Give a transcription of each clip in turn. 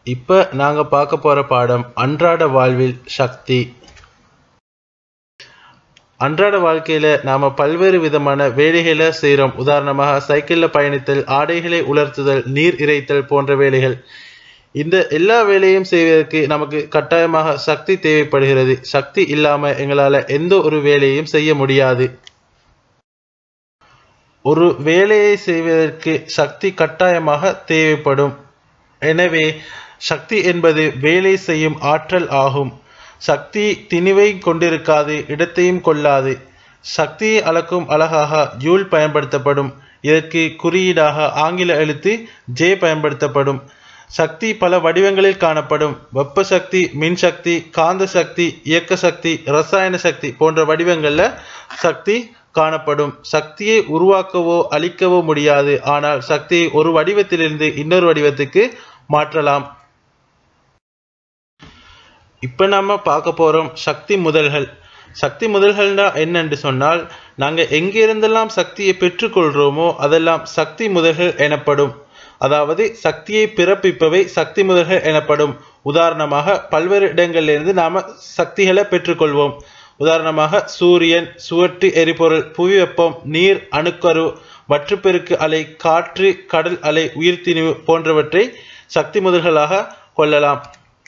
இப்போ நாங்கள் பார்க்க போகிற பாடம் அன்றாட வாழ்வில் சக்தி அன்றாட வாழ்க்கையில் நாம் பல்வேறு விதமான வேலைகளை செய்கிறோம் உதாரணமாக சைக்கிளில் பயணித்தல் ஆடைகளை உலர்த்துதல் நீர் இறைத்தல் போன்ற வேலைகள் இந்த எல்லா வேலையும் செய்வதற்கு நமக்கு கட்டாயமாக சக்தி தேவைப்படுகிறது சக்தி இல்லாமல் எங்களால் எந்த ஒரு வேலையும் செய்ய முடியாது ஒரு வேலையை செய்வதற்கு சக்தி கட்டாயமாக தேவைப்படும் எனவே சக்தி என்பது வேலை செய்யும் ஆற்றல் ஆகும் சக்தி திணிவை கொண்டிருக்காது இடத்தையும் கொள்ளாது சக்தியை அளக்கும் அழகாக ஜூல் பயன்படுத்தப்படும் இதற்கு குறியீடாக ஆங்கில எழுத்து ஜே பயன்படுத்தப்படும் சக்தி பல வடிவங்களில் காணப்படும் வெப்ப சக்தி மின்சக்தி காந்த சக்தி இயக்க சக்தி ரசாயன சக்தி போன்ற வடிவங்களில் சக்தி காணப்படும் சக்தியை உருவாக்கவோ அழிக்கவோ முடியாது ஆனால் சக்தியை ஒரு வடிவத்திலிருந்து இன்னொரு வடிவத்துக்கு மாற்றலாம் இப்போ நம்ம பார்க்க போகிறோம் சக்தி முதல்கள் சக்தி முதல்கள்னா என்னென்று சொன்னால் நாங்கள் எங்கிருந்தெல்லாம் சக்தியை பெற்றுக்கொள்கிறோமோ அதெல்லாம் சக்தி முதல்கள் எனப்படும் அதாவது சக்தியை பிறப்பிப்பவை சக்தி முதல்கள் எனப்படும் உதாரணமாக பல்வேறு இடங்களிலிருந்து நாம் சக்திகளை பெற்றுக்கொள்வோம் உதாரணமாக சூரியன் சுவற்று எரிபொருள் புவி வெப்பம் நீர் அணுக்கரு வற்றுப்பெருக்கு அலை காற்று கடல் அலை உயிர்த்திணிவு போன்றவற்றை சக்தி முதல்களாக கொள்ளலாம்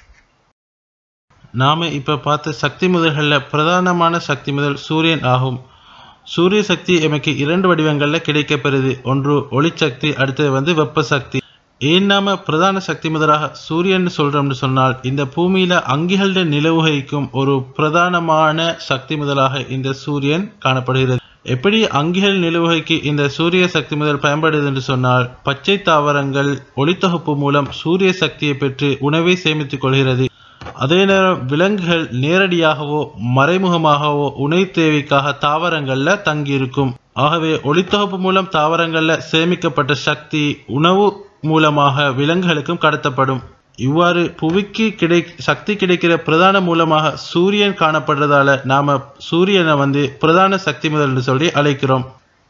நாம் இப்போ பார்த்த சக்தி முதல்களில் பிரதானமான சக்தி முதல் சூரியன் ஆகும் சூரிய சக்தி எமக்கு இரண்டு வடிவங்களில் கிடைக்கப்பெறுது ஒன்று ஒளிச்சக்தி அடுத்தது வந்து வெப்ப சக்தி ஏன் நாம பிரதான சக்தி முதலாக சூரியன் சொல்றோம்னு சொன்னால் இந்த பூமியில அங்கிகள நிலவுகைக்கும் ஒரு பிரதானமான சக்தி முதலாக இந்த சூரியன் காணப்படுகிறது எப்படி அங்கிகள் நிலவுகைக்கு இந்த சூரிய சக்தி முதல் பயன்படுது என்று சொன்னால் பச்சை தாவரங்கள் ஒளித்தொகுப்பு மூலம் சூரிய சக்தியை பெற்று உணவை சேமித்துக் கொள்கிறது அதே நேரம் விலங்குகள் நேரடியாகவோ மறைமுகமாகவோ உணவு தேவைக்காக தாவரங்கள்ல தங்கியிருக்கும் ஆகவே ஒளித்தொகுப்பு மூலம் தாவரங்கள்ல சேமிக்கப்பட்ட சக்தி உணவு மூலமாக விலங்குகளுக்கும் கடத்தப்படும் இவ்வாறு புவிக்கு கிடை சக்தி கிடைக்கிற பிரதான மூலமாக சூரியன் காணப்படுறதால நாம சூரியனை வந்து பிரதான சக்தி முதல் சொல்லி அழைக்கிறோம்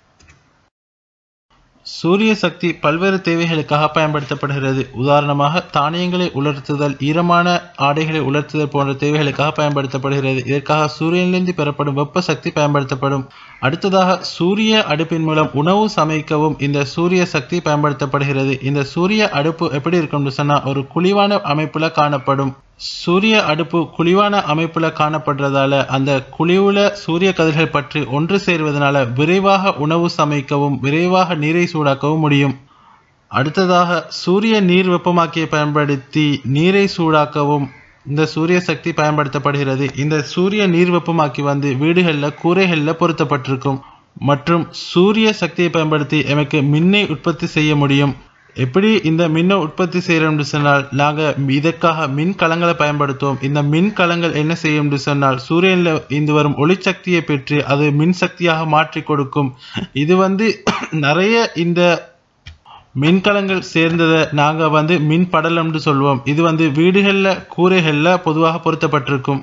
சூரிய சக்தி பல்வேறு தேவைகளுக்காக பயன்படுத்தப்படுகிறது உதாரணமாக தானியங்களை உலர்த்துதல் ஈரமான ஆடைகளை உலர்த்துதல் போன்ற தேவைகளுக்காக பயன்படுத்தப்படுகிறது இதற்காக சூரியனிலிருந்து பெறப்படும் வெப்ப சக்தி பயன்படுத்தப்படும் அடுத்ததாக சூரிய அடுப்பின் மூலம் உணவு சமைக்கவும் இந்த சூரிய சக்தி பயன்படுத்தப்படுகிறது இந்த சூரிய அடுப்பு எப்படி இருக்கும்னு சொன்னா ஒரு குழிவான அமைப்புல காணப்படும் சூரிய அடுப்பு குழிவான அமைப்புல காணப்படுறதால அந்த குழிவுல சூரிய கதிர்கள் பற்றி ஒன்று சேர்வதனால விரைவாக உணவு சமைக்கவும் விரைவாக நீரை சூடாக்கவும் முடியும் அடுத்ததாக சூரிய நீர் வெப்பமாக்கியை பயன்படுத்தி நீரை சூடாக்கவும் இந்த சூரிய சக்தி பயன்படுத்தப்படுகிறது இந்த சூரிய நீர் வெப்பமாக்கி வந்து வீடுகளில் கூரைகளில் பொருத்தப்பட்டிருக்கும் மற்றும் சூரிய சக்தியை பயன்படுத்தி எமக்கு மின்னை உற்பத்தி செய்ய முடியும் எப்படி இந்த மின்னை உற்பத்தி செய்கிறோம்னு சொன்னால் நாங்கள் இதற்காக மின் கலங்களை பயன்படுத்துவோம் இந்த மின் கலங்கள் என்ன செய்யும்னு சொன்னால் சூரியனில் இருந்து வரும் ஒளிச்சக்தியை பெற்று அது மின் சக்தியாக மாற்றி கொடுக்கும் இது வந்து நிறைய இந்த மின்கலங்கள் சேர்ந்ததை நாங்கள் வந்து மின் படலம்னு சொல்லுவோம் இது வந்து வீடுகளில் கூரைகளில் பொதுவாக பொருத்தப்பட்டிருக்கும்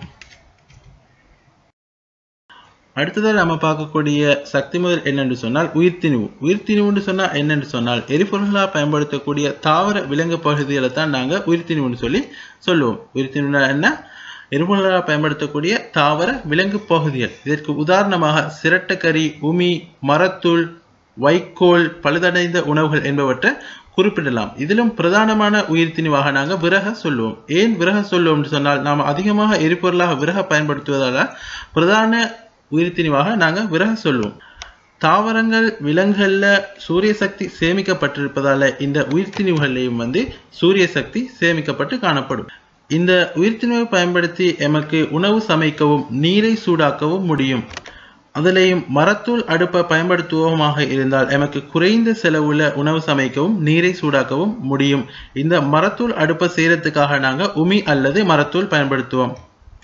அடுத்ததாக நம்ம பார்க்கக்கூடிய சக்தி முதல் என்னென்று சொன்னால் உயிர்த்திணிவு உயிர்த்திணிவுன்னு சொன்னால் என்னென்று சொன்னால் எரிபொருள்களாக பயன்படுத்தக்கூடிய தாவர விலங்கு பகுதிகளை தான் நாங்கள் உயிர்த்திணிவுன்னு சொல்லி சொல்லுவோம் உயிர்த்திணிவுனா என்ன எரிபொருள்களாக பயன்படுத்தக்கூடிய தாவர விலங்கு பகுதிகள் இதற்கு உதாரணமாக சிரட்டக்கறி உமி மரத்தூள் வைக்கோல் பழுதடைந்த உணவுகள் என்பவற்றை குறிப்பிடலாம் இதிலும் பிரதானமான உயிர்த்திணிவாக நாங்கள் விறக சொல்லுவோம் ஏன் விறக சொல்லுவோம்னு சொன்னால் நாம் அதிகமாக எரிபொருளாக விறக பயன்படுத்துவதால் பிரதான உயிர்த்திணிவாக நாங்கள் விறக சொல்லுவோம் தாவரங்கள் விலங்குகளில் சூரிய சக்தி சேமிக்கப்பட்டிருப்பதால இந்த உயிர்த்திணிவுகளையும் வந்து சூரிய சக்தி சேமிக்கப்பட்டு காணப்படும் இந்த உயிர்த்திணிவை பயன்படுத்தி எமக்கு உணவு சமைக்கவும் நீரை சூடாக்கவும் முடியும் அதிலையும் மரத்தூள் அடுப்பை பயன்படுத்துவோமாக இருந்தால் எமக்கு குறைந்த செலவுல உணவு சமைக்கவும் நீரை சூடாக்கவும் முடியும் இந்த மரத்தூள் அடுப்பை செய்யறதுக்காக நாங்கள் உமி அல்லது மரத்தூள் பயன்படுத்துவோம்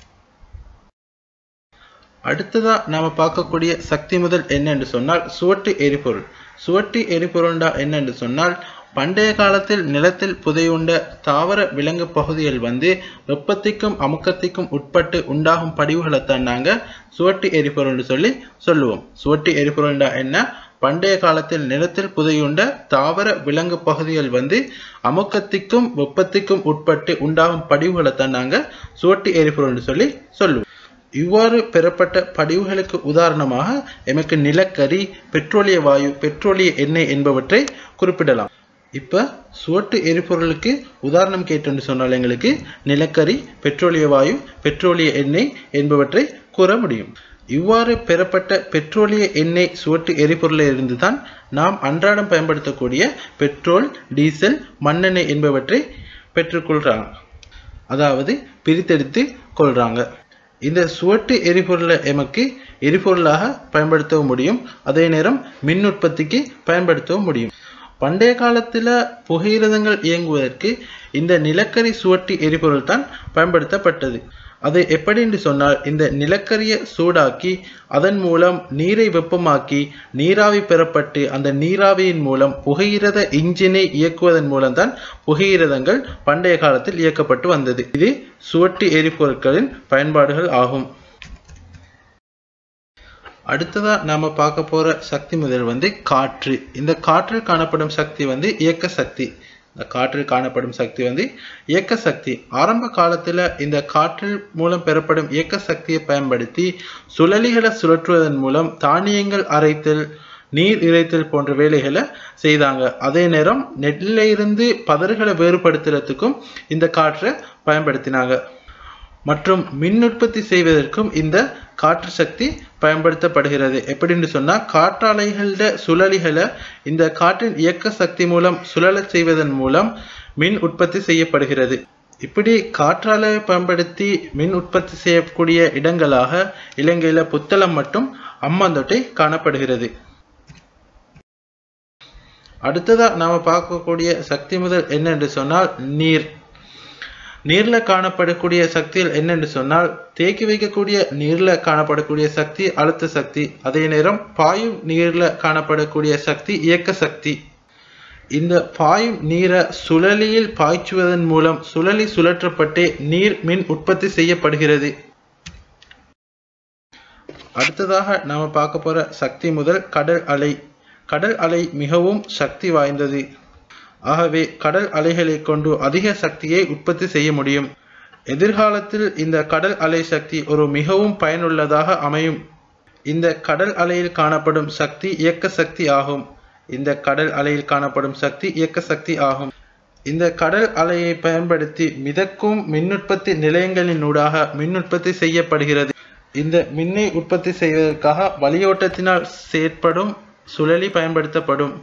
அடுத்ததா நாம பார்க்கக்கூடிய சக்தி முதல் என்னென்று சொன்னால் சுவட்டு எரிபொருள் சுவட்டு எரிபொருள்டா என்னென்று சொன்னால் பண்டைய காலத்தில் நிலத்தில் புதையுண்ட தாவர விலங்கு பகுதிகள் வந்து வெப்பத்திற்கும் அமுக்கத்திற்கும் உட்பட்டு உண்டாகும் படிவுகளைத்தான் நாங்கள் சுவட்டு எரிபொருள்னு சொல்லி சொல்லுவோம் சுவட்டு எரிபொருள்டா என்ன பண்டைய காலத்தில் நிலத்தில் புதையுண்ட தாவர விலங்கு பகுதிகள் வந்து அமுக்கத்திற்கும் வெப்பத்திற்கும் உட்பட்டு உண்டாகும் படிவுகளைத்தான் நாங்க சுவட்டு எரிபொருள்னு சொல்லி சொல்லுவோம் இவ்வாறு பெறப்பட்ட படிவுகளுக்கு உதாரணமாக எமக்கு நிலக்கரி பெட்ரோலிய வாயு பெட்ரோலிய எண்ணெய் என்பவற்றை குறிப்பிடலாம் இப்ப சுவட்டு எரிபொருளுக்கு உதாரணம் கேட்டோன்னு சொன்னால் எங்களுக்கு நிலக்கரி பெட்ரோலிய வாயு பெட்ரோலிய எண்ணெய் என்பவற்றை கூற முடியும் இவ்வாறு பெறப்பட்ட பெட்ரோலிய எண்ணெய் சுவட்டு எரிபொருளில் இருந்து தான் நாம் அன்றாடம் பயன்படுத்தக்கூடிய பெட்ரோல் டீசல் மண்ணெண்ணெய் என்பவற்றை பெற்றுக்கொள்றாங்க அதாவது பிரித்தெடுத்து கொள்றாங்க இந்த சுவட்டு எரிபொருளை எமக்கு எரிபொருளாக பயன்படுத்தவும் முடியும் அதே நேரம் மின் உற்பத்திக்கு பயன்படுத்தவும் முடியும் பண்டைய காலத்துல புகையிரதங்கள் இயங்குவதற்கு இந்த நிலக்கரி சுவட்டு எரிபொருள் தான் பயன்படுத்தப்பட்டது அது எப்படி என்று சொன்னால் இந்த நிலக்கரியை சூடாக்கி அதன் மூலம் நீரை வெப்பமாக்கி நீராவி பெறப்பட்டு அந்த நீராவியின் மூலம் புகையிரத இன்ஜினை இயக்குவதன் மூலம்தான் புகையிரதங்கள் பண்டைய காலத்தில் இயக்கப்பட்டு வந்தது இது சுவட்டு எரிபொருட்களின் பயன்பாடுகள் ஆகும் அடுத்ததா நாம பார்க்க போற சக்தி முதல் வந்து காற்று இந்த காற்றில் காணப்படும் சக்தி வந்து இயக்க சக்தி இந்த காற்றில் காணப்படும் சக்தி வந்து இயக்க சக்தி ஆரம்ப காலத்துல இந்த காற்றில் மூலம் பெறப்படும் இயக்க சக்தியை பயன்படுத்தி சுழலிகளை சுழற்றுவதன் மூலம் தானியங்கள் அரைத்தல் நீர் இறைத்தல் போன்ற வேலைகளை செய்தாங்க அதே நேரம் நெல்லில் இருந்து பதறுகளை வேறுபடுத்துறதுக்கும் இந்த காற்றை பயன்படுத்தினாங்க மற்றும் மின் உற்பத்தி செய்வதற்கும் இந்த காற்று சக்தி பயன்படுத்தப்படுகிறது எப்படின்னு சொன்னா காற்றாலைகள சுழலிகளை இந்த காற்றின் இயக்க சக்தி மூலம் சுழலச் செய்வதன் மூலம் மின் உற்பத்தி செய்யப்படுகிறது இப்படி காற்றாலை பயன்படுத்தி மின் உற்பத்தி செய்யக்கூடிய இடங்களாக இலங்கையில புத்தளம் மற்றும் அம்மாந்தோட்டை காணப்படுகிறது அடுத்ததா நாம பார்க்கக்கூடிய சக்தி முதல் என்னென்று சொன்னால் நீர் நீர்ல காணப்படக்கூடிய சக்திகள் என்னென்று சொன்னால் தேக்கி வைக்கக்கூடிய நீர்ல காணப்படக்கூடிய சக்தி அழுத்த சக்தி அதே நேரம் பாயும் நீர்ல காணப்படக்கூடிய சக்தி இயக்க சக்தி இந்த பாயும் நீரை சுழலியில் பாய்ச்சுவதன் மூலம் சுழலி சுழற்றப்பட்டு நீர் மின் உற்பத்தி செய்யப்படுகிறது அடுத்ததாக நாம பார்க்க போற சக்தி முதல் கடல் அலை கடல் அலை மிகவும் சக்தி வாய்ந்தது ஆகவே கடல் அலைகளை கொண்டு அதிக சக்தியை உற்பத்தி செய்ய முடியும் எதிர்காலத்தில் இந்த கடல் அலை சக்தி ஒரு மிகவும் பயனுள்ளதாக அமையும் இந்த கடல் அலையில் காணப்படும் சக்தி இயக்க சக்தி ஆகும் இந்த கடல் அலையில் காணப்படும் சக்தி இயக்க சக்தி ஆகும் இந்த கடல் அலையை பயன்படுத்தி மிதக்கும் மின் உற்பத்தி நிலையங்களினூடாக மின் உற்பத்தி செய்யப்படுகிறது இந்த மின்னை உற்பத்தி செய்வதற்காக வளியோட்டத்தினால் செயற்படும் சுழலி பயன்படுத்தப்படும்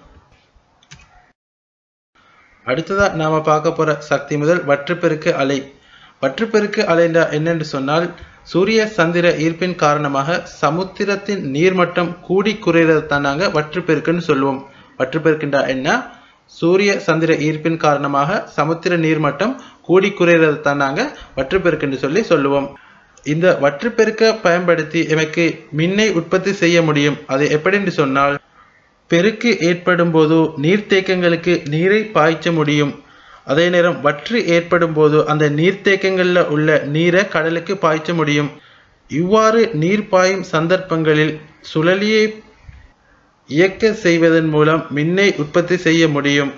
அடுத்ததா நாம பார்க்க போற சக்தி முதல் வற்றுப்பெருக்கு அலை வற்றுப்பெருக்கு அலைண்டா என்னென்று சொன்னால் சூரிய சந்திர ஈர்ப்பின் காரணமாக சமுத்திரத்தின் நீர்மட்டம் கூடி குறைகிறது தான் நாங்க வற்றுப்பெருக்குன்னு சொல்லுவோம் வற்றுப்பெருக்குண்டா என்ன சூரிய சந்திர ஈர்ப்பின் காரணமாக சமுத்திர நீர்மட்டம் கூடி குறைகிறது தான் நாங்க வற்றுப்பெருக்குன்னு சொல்லி சொல்லுவோம் இந்த வற்றுப்பெருக்க பயன்படுத்தி எமக்கு மின்னை உற்பத்தி செய்ய முடியும் அது எப்படின்னு சொன்னால் பெருக்கு ஏற்படும் போது நீர்த்தேக்கங்களுக்கு நீரை பாய்ச்ச முடியும் அதே நேரம் வற்று ஏற்படும் போது அந்த நீர்த்தேக்கங்கள்ல உள்ள நீரை கடலுக்கு பாய்ச்ச முடியும் இவ்வாறு நீர் பாயும் சந்தர்ப்பங்களில் சுழலியை இயக்க செய்வதன் மூலம் மின்னை உற்பத்தி செய்ய முடியும்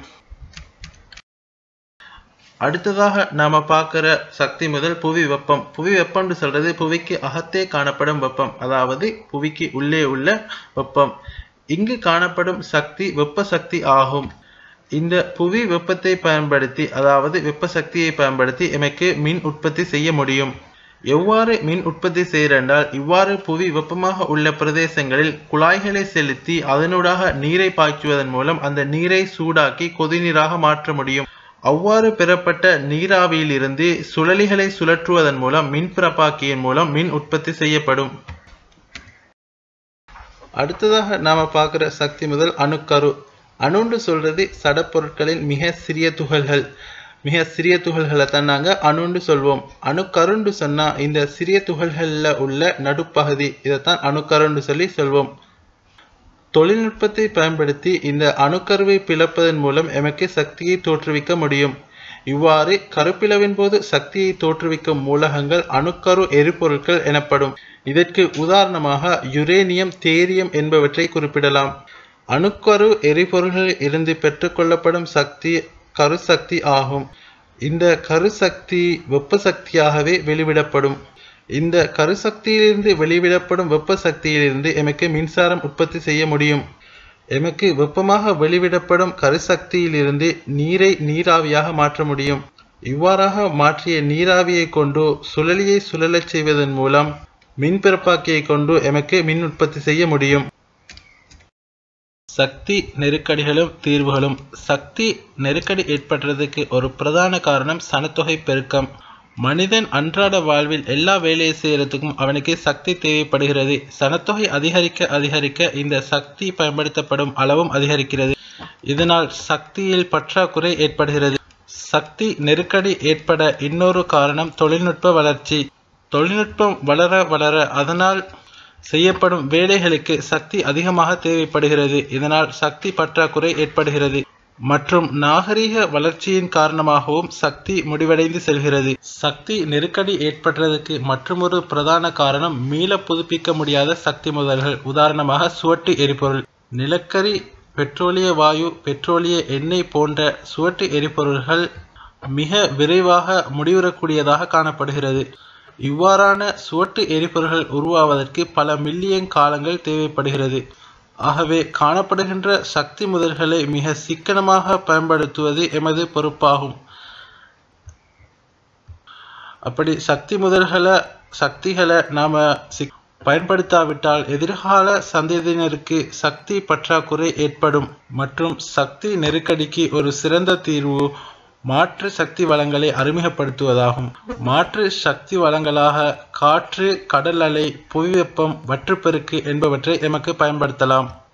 அடுத்ததாக நாம பார்க்கிற சக்தி முதல் புவி வெப்பம் புவி வெப்பம்னு சொல்றது புவிக்கு அகத்தே காணப்படும் வெப்பம் அதாவது புவிக்கு உள்ளே உள்ள வெப்பம் இங்கு காணப்படும் சக்தி வெப்ப சக்தி ஆகும் இந்த புவி வெப்பத்தை பயன்படுத்தி அதாவது வெப்ப சக்தியை பயன்படுத்தி எமக்கு மின் உற்பத்தி செய்ய முடியும் எவ்வாறு மின் உற்பத்தி செய்யறென்றால் இவ்வாறு புவி வெப்பமாக உள்ள பிரதேசங்களில் குழாய்களை செலுத்தி அதனூடாக நீரை பாய்ச்சுவதன் மூலம் அந்த நீரை சூடாக்கி கொதிநீராக மாற்ற முடியும் அவ்வாறு பெறப்பட்ட நீராவியில் இருந்து சுழலிகளை சுழற்றுவதன் மூலம் மின் பிறப்பாக்கியின் மூலம் மின் உற்பத்தி செய்யப்படும் அடுத்ததாக நாம பார்க்கிற சக்தி முதல் அணுக்கரு அணுன்னு சொல்றது சடப்பொருட்களின் மிக சிறிய துகள்கள் மிக சிறிய துகள்களை தான் நாங்க அணுன்னு சொல்வோம் அணுக்கருன்னு சொன்னா இந்த சிறிய துகள்கள்ல உள்ள நடுப்பகுதி இதைத்தான் அணுக்கருன்னு சொல்லி சொல்வோம் தொழில்நுட்பத்தை பயன்படுத்தி இந்த அணுக்கருவை பிளப்பதன் மூலம் எமக்கு சக்தியை தோற்றுவிக்க முடியும் இவ்வாறு கருப்பிளவின் போது சக்தியை தோற்றுவிக்கும் மூலகங்கள் அணுக்கரு எரிபொருட்கள் எனப்படும் இதற்கு உதாரணமாக யுரேனியம் தேரியம் என்பவற்றை குறிப்பிடலாம் அணுக்கரு எரிபொருள்களில் இருந்து பெற்றுக்கொள்ளப்படும் சக்தி கருசக்தி ஆகும் இந்த கருசக்தி வெப்ப சக்தியாகவே வெளிவிடப்படும் இந்த கருசக்தியிலிருந்து வெளிவிடப்படும் வெப்ப சக்தியிலிருந்து எமக்கு மின்சாரம் உற்பத்தி செய்ய முடியும் எமக்கு வெப்பமாக வெளிவிடப்படும் கருசக்தியிலிருந்து நீரை நீராவியாக மாற்ற முடியும் இவ்வாறாக மாற்றிய நீராவியை கொண்டு சுழலியை சுழலச் செய்வதன் மூலம் மின்பிறப்பாக்கியை கொண்டு எமக்கு மின் உற்பத்தி செய்ய முடியும் சக்தி நெருக்கடிகளும் தீர்வுகளும் சக்தி நெருக்கடி ஏற்படுறதுக்கு ஒரு பிரதான காரணம் சனத்தொகை பெருக்கம் மனிதன் அன்றாட வாழ்வில் எல்லா வேலையை செய்யறதுக்கும் அவனுக்கு சக்தி தேவைப்படுகிறது சனத்தொகை அதிகரிக்க அதிகரிக்க இந்த சக்தி பயன்படுத்தப்படும் அளவும் அதிகரிக்கிறது இதனால் சக்தியில் பற்றாக்குறை ஏற்படுகிறது சக்தி நெருக்கடி ஏற்பட இன்னொரு காரணம் தொழில்நுட்ப வளர்ச்சி தொழில்நுட்பம் வளர வளர அதனால் செய்யப்படும் வேலைகளுக்கு சக்தி அதிகமாக தேவைப்படுகிறது இதனால் சக்தி பற்றாக்குறை ஏற்படுகிறது மற்றும் நாகரிக வளர்ச்சியின் காரணமாகவும் சக்தி முடிவடைந்து செல்கிறது சக்தி நெருக்கடி ஏற்படுறதுக்கு மற்றொரு பிரதான காரணம் மீள புதுப்பிக்க முடியாத சக்தி முதல்கள் உதாரணமாக சுவட்டு எரிபொருள் நிலக்கரி பெட்ரோலிய வாயு பெட்ரோலிய எண்ணெய் போன்ற சுவட்டு எரிபொருள்கள் மிக விரைவாக முடிவுறக்கூடியதாக காணப்படுகிறது இவ்வாறான சுவட்டு எரிபொருள்கள் உருவாவதற்கு பல மில்லியன் காலங்கள் தேவைப்படுகிறது ஆகவே காணப்படுகின்ற சக்தி முதல்களை மிக சிக்கனமாக பயன்படுத்துவது எமது பொறுப்பாகும் அப்படி சக்தி முதல்களை சக்திகளை நாம சிக் பயன்படுத்தாவிட்டால் எதிர்கால சந்ததியினருக்கு சக்தி பற்றாக்குறை ஏற்படும் மற்றும் சக்தி நெருக்கடிக்கு ஒரு சிறந்த தீர்வு மாற்று சக்தி வளங்களை அறிமுகப்படுத்துவதாகும் மாற்று சக்தி வளங்களாக காற்று கடல் அலை புவி வெப்பம் வற்றுப்பெருக்கு என்பவற்றை எமக்கு பயன்படுத்தலாம்